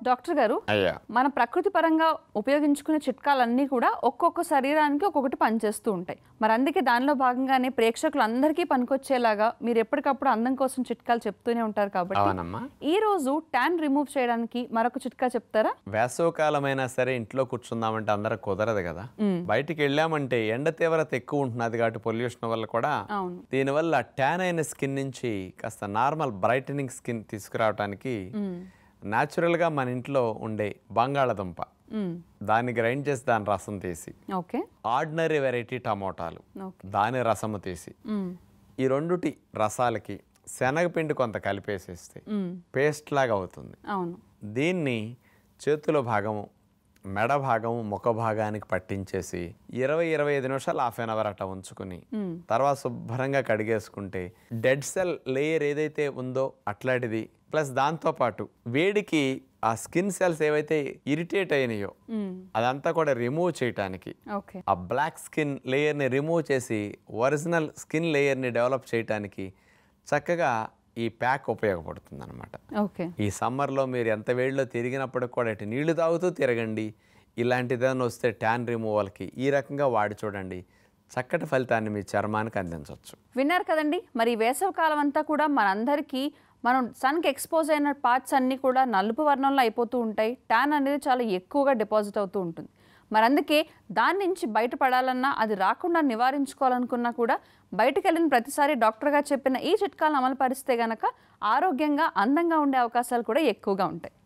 Doctor గారు అయ్యా మన ప్రకృతి పరంగా ఉపయోగించుకునే చిట్కాలన్నీ కూడా ఒక్కొక్క శరీరానికి ఒక్కొక్కటి పనిచేస్తూ ఉంటాయి మరి అందుకే దానిలో భాగంగానే ప్రేక్షకులందరికీ పనికొచ్చేలాగా మీరు ఎప్పటికప్పుడు అందం కోసం చిట్కాలు చెప్తూనే ఉంటారు కాబట్టి అవునమ్మా ఈ రోజు ట్యాన్ రిమూవ్ చేయడానికి మరొక చిట్కా చెప్తారా వేసవకాలమైనా సరే ఇంట్లో కూర్చుందామంటే అందరూ కుదరదు కదా బయటికి వెళ్ళామంటే ఎండ తీవ్రత ఎక్కువ ఉంటున్నది కాబట్టి పొల్యూషన్ వల్ల కూడా అవును దీనివల్ల ట్యాన్ అయిన స్కిన్ నుంచి కాస్త నార్మల్ బ్రైటనింగ్ స్కిన్ తీసుకురావడానికి natural గా మన ఇంట్లో ఉండే బంగాళదుంప మ్మ్. దాన్ని గ్రైండ్ చేసి దాని రసం తీసి ఓకే ఆర్డినరీ వెరైటీ టమోటాలు ఓకే దాని రసము తీసి మ్మ్. ఈ రెండుటి రసాలకి శనగపిండి కొంత కలిపేసేస్తే మ్మ్. పేస్ట్ లాగా అవుతుంది అవును దీన్ని చేతుల భాగము మెడ భాగము ముఖ భాగానికి పట్టించేసి ఇరవై ఇరవై ఐదు నిమిషాలు హాఫ్ అన్ అవర్ అట్లా ఉంచుకుని తర్వాత శుభ్రంగా కడిగేసుకుంటే డెడ్ సెల్ లేయర్ ఏదైతే ఉందో అట్లాంటిది ప్లస్ దాంతోపాటు వేడికి ఆ స్కిన్ సెల్స్ ఏవైతే ఇరిటేట్ అయినాయో మ్మ్. అదంతా కూడా రిమూవ్ చేయటానికి ఓకే ఆ బ్లాక్ స్కిన్ లేయర్ని రిమూవ్ చేసి ఒరిజినల్ స్కిన్ లేయర్ని డెవలప్ చేయటానికి చక్కగా ఈ ప్యాక్ ఉపయోగపడుతుంది అనమాట ఓకే ఈ సమ్మర్లో మీరు ఎంత వేడిలో తిరిగినప్పటికి కూడా ఇటు నీళ్లు తాగుతూ తిరగండి ఇలాంటిదైనా వస్తే ట్యాన్ రిమూవల్కి ఈ రకంగా వాడి చూడండి చక్కటి ఫలితాన్ని మీ చర్మానికి అందించవచ్చు విన్నారు కదండి మరి ఈ వేసవి కాలం అంతా కూడా మనందరికీ మనం సన్కి ఎక్స్పోజ్ అయిన పార్ట్స్ అన్నీ కూడా నలుపు వర్ణంలో అయిపోతూ ఉంటాయి ట్యాన్ అనేది చాలా ఎక్కువగా డిపాజిట్ అవుతూ ఉంటుంది మరి అందుకే దాని నుంచి బయటపడాలన్నా అది రాకుండా నివారించుకోవాలనుకున్నా కూడా బయటకు వెళ్ళిన ప్రతిసారి డాక్టర్ గారు చెప్పిన ఈ చిట్కాలను అమలు పరిస్తే గనక ఆరోగ్యంగా అందంగా ఉండే అవకాశాలు కూడా ఎక్కువగా ఉంటాయి